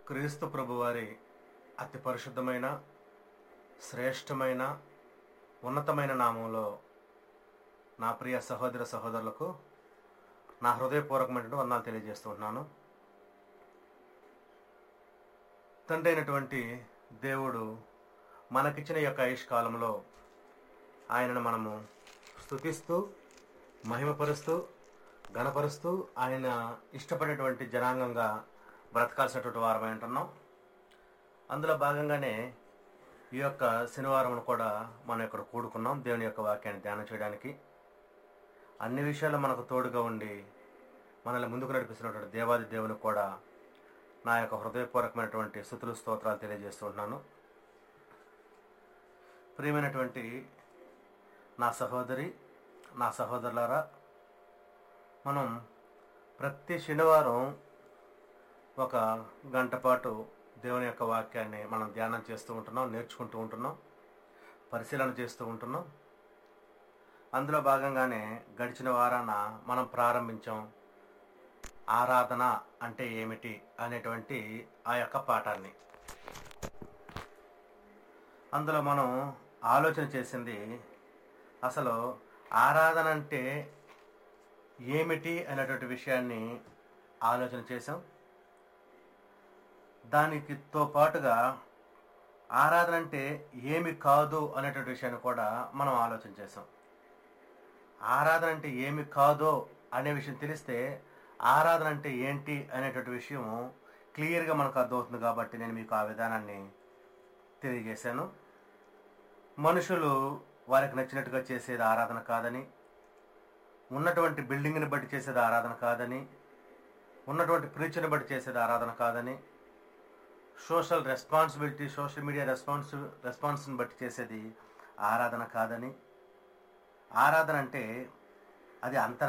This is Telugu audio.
క్రీస్తు ప్రభువారి అతి పరిశుద్ధమైన శ్రేష్టమైన ఉన్నతమైన నామంలో నా ప్రియ సహోదర సహోదరులకు నా హృదయపూర్వకమైనటువంటి వందనాలు తెలియజేస్తున్నాను తండ్రి అయినటువంటి దేవుడు మనకిచ్చిన ఈ యొక్క ఆయుష్ కాలంలో ఆయనను మనము స్తుతిస్తూ మహిమపరుస్తూ గణపరుస్తూ ఆయన ఇష్టపడేటువంటి జనాంగంగా బ్రతకాల్సినటువంటి వారమై ఉంటున్నాం అందులో భాగంగానే ఈ యొక్క శనివారం కూడా మనం ఇక్కడ కూడుకున్నాం దేవుని యొక్క వాక్యాన్ని ధ్యానం చేయడానికి అన్ని విషయాల్లో మనకు తోడుగా ఉండి మనల్ని ముందుకు నడిపిస్తున్నటువంటి దేవాది దేవునికి కూడా నా యొక్క హృదయపూర్వకమైనటువంటి స్థుతులు స్తోత్రాలు తెలియజేస్తుంటున్నాను ప్రియమైనటువంటి నా సహోదరి నా సహోదరులారా మనం ప్రతి శనివారం ఒక గంట పాటు దేవుని యొక్క వాక్యాన్ని మనం ధ్యానం చేస్తూ ఉంటున్నాం నేర్చుకుంటూ ఉంటున్నాం పరిశీలన చేస్తూ ఉంటున్నాం అందులో భాగంగానే గడిచిన వారాన మనం ప్రారంభించాం ఆరాధన అంటే ఏమిటి అనేటువంటి ఆ యొక్క పాఠాన్ని అందులో మనం ఆలోచన చేసింది అసలు ఆరాధన అంటే ఏమిటి అనేటువంటి విషయాన్ని ఆలోచన చేసాం దానికితో పాటుగా ఆరాధన అంటే ఏమి కాదు అనేటువంటి విషయాన్ని కూడా మనం ఆలోచన చేసాం ఆరాధన అంటే ఏమి కాదో అనే విషయం తెలిస్తే ఆరాధన అంటే ఏంటి అనేటువంటి విషయం క్లియర్గా మనకు అర్థమవుతుంది కాబట్టి నేను మీకు ఆ విధానాన్ని తెలియజేశాను మనుషులు వారికి నచ్చినట్టుగా చేసేది ఆరాధన కాదని ఉన్నటువంటి బిల్డింగ్ని బట్టి చేసేది ఆరాధన కాదని ఉన్నటువంటి ప్రీచర్ని బట్టి చేసేది ఆరాధన కాదని social responsibility social media response రెస్పాన్స్ని బట్టి చేసేది ఆరాధన కాదని ఆరాధన అంటే అది అంతర